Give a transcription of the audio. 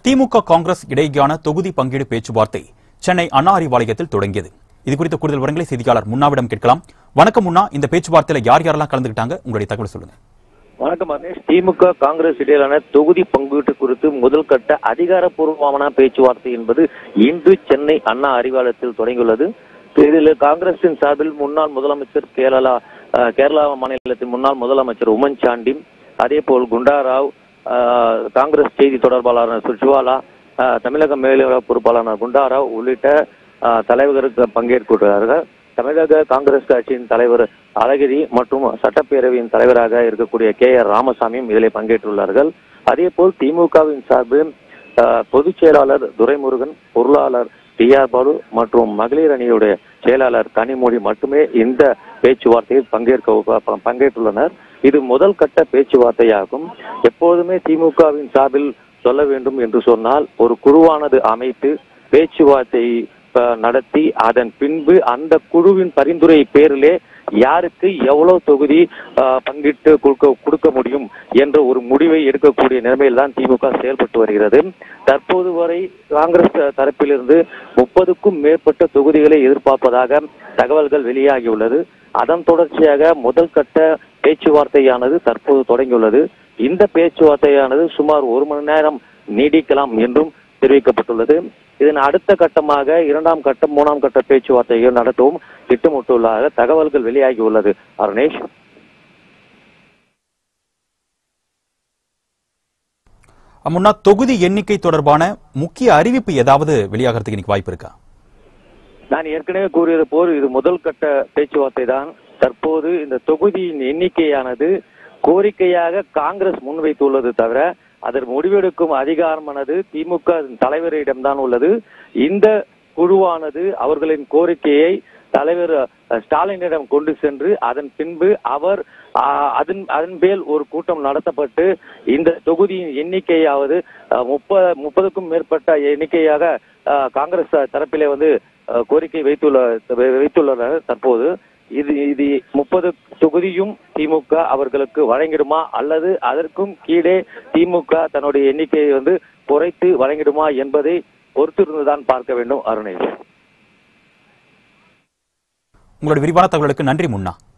திமுக காங்கிரஸ் இடையேயான தொகுதி பங்கீடு பேச்சுவார்த்தை சென்னை அண்ணா அறிவாலயத்தில் தொடங்கியது இது குறித்த கூடுதல் விவரங்களை செய்தியாளர் முன்னாவிடம் கேட்கலாம் வணக்கம் முன்னா இந்த பேச்சுவார்த்தையில யார் யாரெல்லாம் கலந்துக்கிட்டாங்க உங்களுடைய தகவல் சொல்லுங்க வணக்கம் மகேஷ் திமுக காங்கிரஸ் இடையிலான தொகுதி பங்கீட்டு குறித்து முதல் கட்ட அதிகாரப்பூர்வமான பேச்சுவார்த்தை என்பது இன்று சென்னை அண்ணா அறிவாலயத்தில் தொடங்கியுள்ளது இதில் காங்கிரசின் சார்பில் முன்னாள் முதலமைச்சர் கேரளா அஹ், கேரளா மாநிலத்தின் முன்னாள் முதலமைச்சர் உமன் சாண்டி அதே போல் குண்டாராவ் அஹ், காங்கிரஸ் செய்தி தொடர்பாளரான சுஜ்வாலா அஹ், தமிழக மேலிட பொறுப்பாளரான குண்டாராவ் உள்ளிட்ட அஹ், தலைவர்களுக்கு பங்கேற்கிறார்கள் தமிழக காங்கிரஸ் கட்சியின் தலைவர் அழகிரி மற்றும் சட்டப்பேரவையின் தலைவராக இருக்கக்கூடிய கே ஆர் ராமசாமியும் இதில் பங்கேற்றுள்ளார்கள் அதே போல் திமுகவின் சார்பில் அஹ், பொதுச் செயலாளர் துரைமுருகன் பொருளாளர் டி ஆர் பாலு மற்றும் மகளிர் அணியுடைய செயலாளர் கனிமொழி மட்டுமே இந்த பேச்சுவார்த்தையில் பங்கேற்க ப- பங்கேற்றுள்ளனர் இது முதல் கட்ட பேச்சுவார்த்தையாகும் எப்போதுமே திமுகவின் சார்பில் சொல்ல வேண்டும் என்று சொன்னால் ஒரு குழுவானது அமைத்து பேச்சுவார்த்தை அஹ், நடத்தி அதன் பின்பு அந்த குழுவின் பரிந்துரை பேரிலே யாருக்கு எவ்வளவு தொகுதி அஹ், பங்கிட்டு கொடுக்க கொடுக்க முடியும் என்ற ஒரு முடிவை எடுக்கக்கூடிய நிலைமையில் தான் திமுக செயல்பட்டு வருகிறது தற்போது வரை காங்கிரஸ் தரப்பிலிருந்து முப்பதுக்கும் மேற்பட்ட தொகுதிகளை எதிர்பார்ப்பதாக தகவல்கள் வெளியாகியுள்ளது அதன் தொடர்ச்சியாக முதல் கட்ட பேச்சுவார்த்தையானது தற்போது தொடங்கியுள்ளது இந்த பேச்சுவார்த்தையானது சுமார் ஒரு மணி நேரம் நீடிக்கலாம் என்றும் தெரிவிக்கப்பட்டுள்ளது இதன் அடுத்த கட்டமாக இரண்டாம் கட்டம் மூணாம் கட்ட பேச்சுவார்த்தைகள் நடத்தவும் திட்டமிட்டுள்ளதாக தகவல்கள் வெளியாகியுள்ளது அருணேஷ் முன்னா தொகுதி எண்ணிக்கை தொடர்பான முக்கிய அறிவிப்பு ஏதாவது வெளியாகிறதுக்கு இன்னைக்கு வாய்ப்பு இருக்கா நான் ஏற்கனவே கூறியது போல் இது முதல் கட்ட பேச்சுவார்த்தை தான் தற்போது இந்த தொகுதியின் எண்ணிக்கையானது கோரிக்கையாக காங்கிரஸ் முன்வைத்துள்ளது தவிர அதற்கு முடிவெடுக்கும் அதிகாரமானது திமுக தலைவரிடம்தான் உள்ளது இந்த குழுவானது அவர்களின் கோரிக்கையை தலைவர் அஹ், ஸ்டாலினிடம் கொண்டு சென்று அதன் பின்பு அவர் ஆஹ், அதன் அதன் மேல் ஒரு கூட்டம் நடத்தப்பட்டு இந்த தொகுதியின் எண்ணிக்கையாவது அஹ், முப்ப முப்பதுக்கும் மேற்பட்ட எண்ணிக்கையாக அஹ், காங்கிரஸ் தரப்பிலே வந்து அஹ், கோரிக்கை வைத்துள்ள வைத்துள்ளனர் தற்போது இது இது முப்பது தொகுதியும் திமுக அவர்களுக்கு வழங்கிடுமா அல்லது அதற்கும் கீழே திமுக தன்னுடைய எண்ணிக்கையை வந்து குறைத்து வழங்கிடுமா என்பதை பொறுத்திருந்துதான் பார்க்க வேண்டும் அருணேஷ் உங்களுடைய விரிவான தகவலுக்கு நன்றி முன்னா